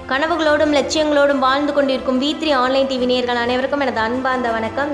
கனவுகளோடும் லட்சியங்களோடும் வாழ்ந்து கொண்டிருக்கும் we three online TV நேயர்கள் அனைவருக்கும் எனது அன்பார்ந்த வணக்கம்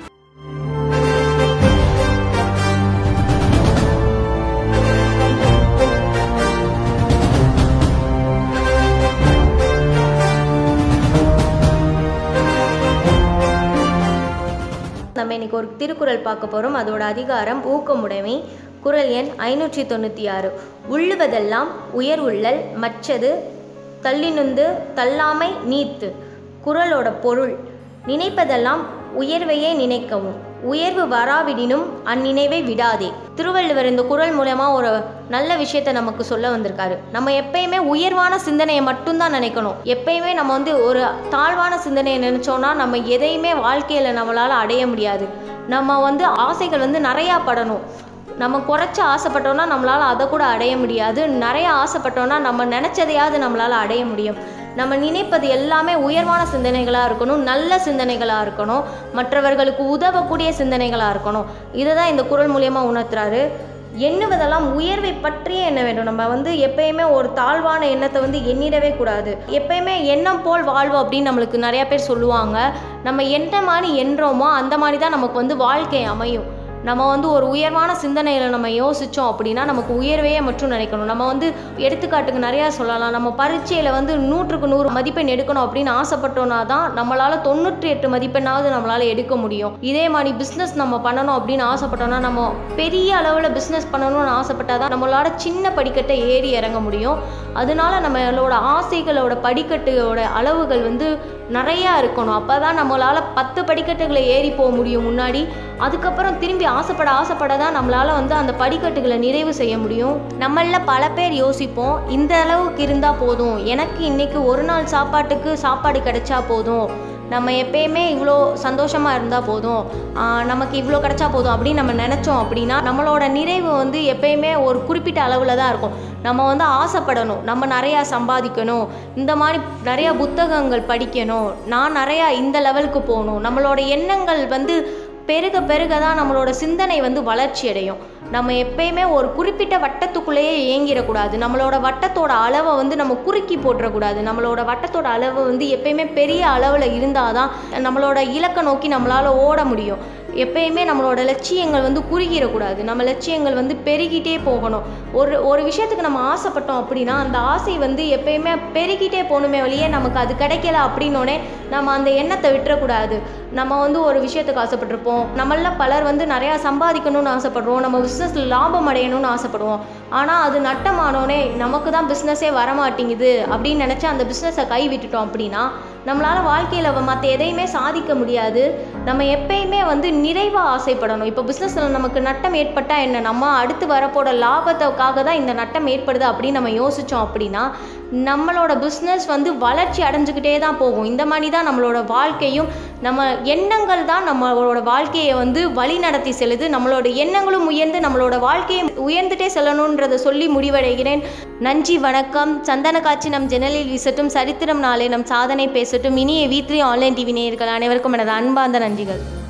நம்ம இன்னைக்கு ஒரு திருக்குறள் பார்க்க போகிறோம் அதோட அதிகாரம் ஊக்கமுடைமை குறள் எண் ஐநூற்றி தொண்ணூற்றி ஆறு உள்ளுவதெல்லாம் உயர் உள்ளல் மற்றது தள்ளினுந்து தள்ளாமை நீத்து குறளோட பொருள் நினைப்பதெல்லாம் உயர்வையே நினைக்கவும் உயர்வு வராவிடினும் அந்நினைவை விடாதே திருவள்ளுவர் இந்த குறள் மூலமா ஒரு நல்ல விஷயத்தை நமக்கு சொல்ல வந்திருக்காரு நம்ம எப்பயுமே உயர்வான சிந்தனையை மட்டும்தான் நினைக்கணும் எப்பயுமே நம்ம வந்து ஒரு தாழ்வான சிந்தனையை நினைச்சோம்னா நம்ம எதையுமே வாழ்க்கையில நம்மளால அடைய முடியாது நம்ம வந்து ஆசைகள் வந்து நிறையா படணும் நம்ம குறைச்சி ஆசைப்பட்டோம்னா நம்மளால் அதை கூட அடைய முடியாது நிறைய ஆசைப்பட்டோம்னா நம்ம நினச்சதையாவது நம்மளால் அடைய முடியும் நம்ம நினைப்பது எல்லாமே உயர்வான சிந்தனைகளாக இருக்கணும் நல்ல சிந்தனைகளாக இருக்கணும் மற்றவர்களுக்கு உதவக்கூடிய சிந்தனைகளாக இருக்கணும் இதை தான் இந்த குறள் மூலியமாக உணர்த்துறாரு எண்ணுவதெல்லாம் உயர்வை பற்றியே எண்ண வேண்டும் நம்ம வந்து எப்பயுமே ஒரு தாழ்வான எண்ணத்தை வந்து எண்ணிடவே கூடாது எப்பயுமே எண்ணம் போல் வாழ்வோம் அப்படின்னு நம்மளுக்கு நிறைய பேர் சொல்லுவாங்க நம்ம என்ன மாதிரி எண்ணுறோமோ அந்த மாதிரி தான் நமக்கு வந்து வாழ்க்கை அமையும் நம்ம வந்து ஒரு உயர்வான சிந்தனையில் நம்ம யோசித்தோம் அப்படின்னா நமக்கு உயர்வையே மட்டும் நினைக்கணும் நம்ம வந்து எடுத்துக்காட்டுக்கு நிறையா சொல்லலாம் நம்ம பரீட்சையில் வந்து நூற்றுக்கு நூறு மதிப்பெண் எடுக்கணும் அப்படின்னு ஆசைப்பட்டோன்னா தான் நம்மளால் தொண்ணூற்றி எட்டு மதிப்பெண்ணாவது நம்மளால் எடுக்க முடியும் இதே மாதிரி பிஸ்னஸ் நம்ம பண்ணணும் அப்படின்னு ஆசைப்பட்டோம்னா நம்ம பெரிய அளவில் பிஸ்னஸ் பண்ணணும்னு ஆசைப்பட்டால் தான் நம்மளோட சின்ன படிக்கட்டை ஏறி இறங்க முடியும் அதனால நம்மளோட ஆசைகளோட படிக்கட்டோட அளவுகள் வந்து நிறையா இருக்கணும் அப்போ தான் நம்மளால் பத்து படிக்கட்டுகளை ஏறி போக முடியும் முன்னாடி அதுக்கப்புறம் திரும்பி ஆசைப்பட ஆசைப்பட தான் நம்மளால் வந்து அந்த படிக்கட்டுகளை நிறைவு செய்ய முடியும் நம்மள பல பேர் யோசிப்போம் இந்த அளவுக்கு இருந்தால் போதும் எனக்கு இன்னைக்கு ஒரு நாள் சாப்பாட்டுக்கு சாப்பாடு கிடைச்சா போதும் நம்ம எப்பயுமே இவ்வளோ சந்தோஷமாக இருந்தால் போதும் ஆஹ் நமக்கு இவ்வளோ கிடைச்சா போதும் அப்படின்னு நம்ம நினச்சோம் அப்படின்னா நம்மளோட நிறைவு வந்து எப்பயுமே ஒரு குறிப்பிட்ட அளவில் தான் இருக்கும் நம்ம வந்து ஆசைப்படணும் நம்ம நிறையா சம்பாதிக்கணும் இந்த மாதிரி நிறையா புத்தகங்கள் படிக்கணும் நான் நிறையா இந்த லெவலுக்கு போகணும் நம்மளோட எண்ணங்கள் வந்து பெருக பெருக தான் நம்மளோட சிந்தனை வந்து வளர்ச்சி அடையும் நம்ம எப்பயுமே ஒரு குறிப்பிட்ட வட்டத்துக்குள்ளேயே இயங்கிடக்கூடாது நம்மளோட வட்டத்தோட அளவை வந்து நம்ம குறுக்கி போட்டுறக்கூடாது நம்மளோட வட்டத்தோட அளவு வந்து எப்பயுமே பெரிய அளவில் இருந்தால் தான் நம்மளோட இலக்கை நோக்கி நம்மளால் ஓட முடியும் எப்பயுமே நம்மளோட லட்சியங்கள் வந்து குறுகிடக்கூடாது நம்ம லட்சியங்கள் வந்து பெருகிட்டே போகணும் ஒரு ஒரு விஷயத்துக்கு நம்ம ஆசைப்பட்டோம் அப்படின்னா அந்த ஆசை வந்து எப்பயுமே பெருகிட்டே போகணுமே வழியே நமக்கு அது கிடைக்கல அப்படின்னோடனே நம்ம அந்த எண்ணத்தை விட்டுறக்கூடாது நம்ம வந்து ஒரு விஷயத்துக்கு ஆசைப்பட்டிருப்போம் நம்மள பலர் வந்து நிறையா சம்பாதிக்கணும்னு ஆசைப்படுறோம் நம்ம பிஸ்னஸில் லாபம் அடையணும்னு ஆசைப்படுவோம் ஆனால் அது நட்டமானோடனே நமக்கு தான் பிஸ்னஸே வரமாட்டேங்குது அப்படின்னு நினச்சி அந்த பிஸ்னஸை கை விட்டுட்டோம் அப்படின்னா நம்மளால் வாழ்க்கையில் மற்ற எதையுமே சாதிக்க முடியாது நம்ம எப்பயுமே வந்து நிறைவாக ஆசைப்படணும் இப்போ பிஸ்னஸில் நமக்கு நட்டம் ஏற்பட்டால் என்ன நம்ம அடுத்து வரப்போட லாபத்துக்காக தான் இந்த நட்டம் ஏற்படுது அப்படின்னு நம்ம யோசித்தோம் அப்படின்னா நம்மளோட பிஸ்னஸ் வந்து வளர்ச்சி அடைஞ்சுக்கிட்டே தான் போகும் இந்த மாதிரி தான் நம்மளோட வாழ்க்கையும் நம்ம எண்ணங்கள் தான் நம்மளோட வாழ்க்கையை வந்து வழி நடத்தி செல்லுது நம்மளோட எண்ணங்களும் உயர்ந்து நம்மளோட வாழ்க்கையை உயர்ந்துட்டே செல்லணுன்றதை சொல்லி முடிவடைகிறேன் நன்றி வணக்கம் சந்தன காட்சி நம் ஜன்னலில் வீசட்டும் சரித்திரம் நாளே நம் சாதனை பேசட்டும் இனிய வி த்ரீ ஆன்லைன் டிவி நேயர்கள் அனைவருக்கும் எனது அன்பார்ந்த நன்றிகள்